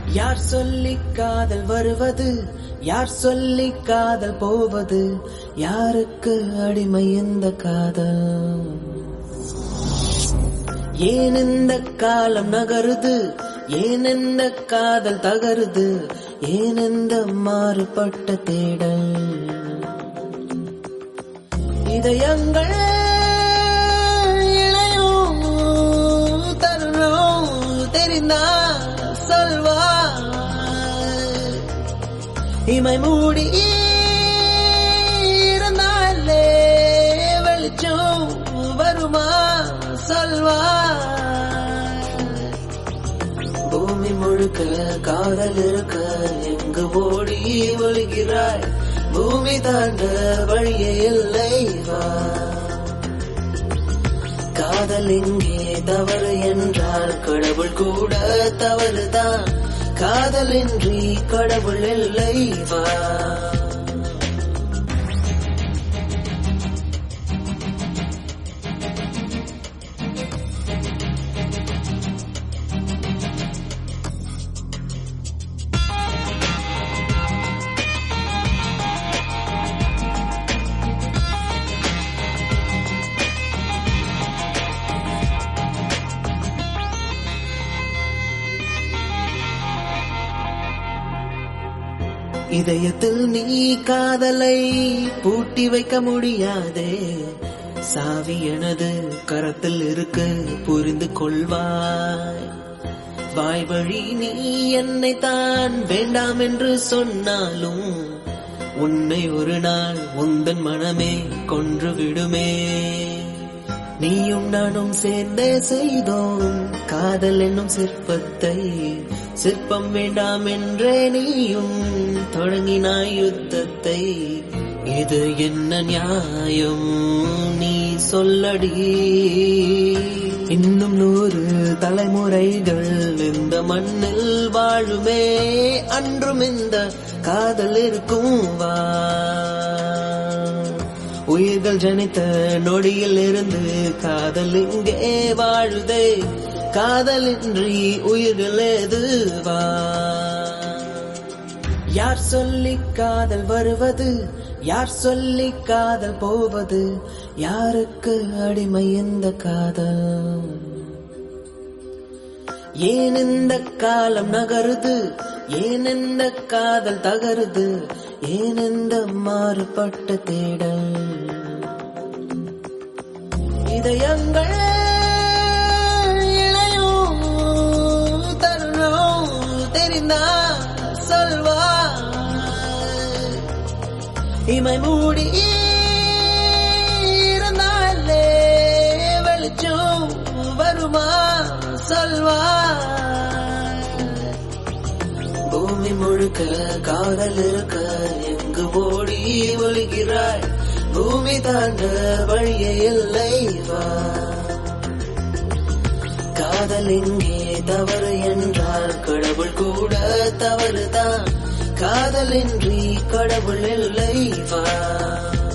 யார் சொல்லி காதல் வருவது யார் சொல்லி காதல் போவது யாருக்கு அடிமை இந்த காதல் ஏன் இந்த காலம் நகருது ஏன் இந்த காதல் தகருது ஏன் இந்த மாறுபட்ட தேடல் இதயங்கள் இணையும் தருணம் தெரிந்தா சொல்வா இமை மூடி இருந்தாலே வெளிச்சம் வருமா சொல்வா பூமி முழுக்க காதல் இருக்க எங்கு ஓடி ஒழுகிறாய் பூமி தாண்ட வழியே இல்லை வா காதல் இங்கே தவறு என்றால் கடவுள் கூட தவறுதான் காதலின்றி கடவுள் இல்லை வா இதயத்தில் நீ காதலை பூட்டி வைக்க முடியாதே சாவி எனது கரத்தில் இருக்கு புரிந்து கொள்வாய் வாய் வழி நீ என்னை தான் வேண்டாம் என்று சொன்னாலும் உன்னை ஒரு நாள் உந்தன் மனமே கொன்று விடுமே நீயும் நானும் சேர்ந்தே செய்தோம் காதல் என்னும் சிற்பத்தை சிற்பம் வேண்டாம் என்றே நீயும் தொடங்கினாய் யுத்தத்தை இது என்ன நியாயம் நீ சொல்லடி இன்னும் நூறு தலைமுறைகள் இந்த மண்ணில் வாழுமே அன்றும் இந்த காதல் இருக்கும் வா உயிர்கள் ஜனித்த நொடியில் இருந்து காதல் இங்கே வாழுதே காதலின்றி உயிர்கள் ஏதுவா யார் சொல்லி காதல் வருவது யார் சொல்லி காதல் போவது யாருக்கு அடிமை இந்த காதல் ஏன் இந்த காலம் நகருது ஏன் இந்த காதல் தகருது ஏன் இந்த மாறுபட்ட தேடல் இதயங்கள் இணையும் தருணம் தெரிந்தா சொல்வா இமை மூடி இருந்தாலே வெளிச்சம் வருமா சொல்வா பூமி முழுக்க காதல் இருக்க எங்கு ஓடி ஒழுகிறாய் பூமி தாண்ட வழியே இல்லை வா காதல் இங்கே தவறு என்றால் கடவுள் கூட தவறுதான் காதலின்றி கடவுள் இல்லை வா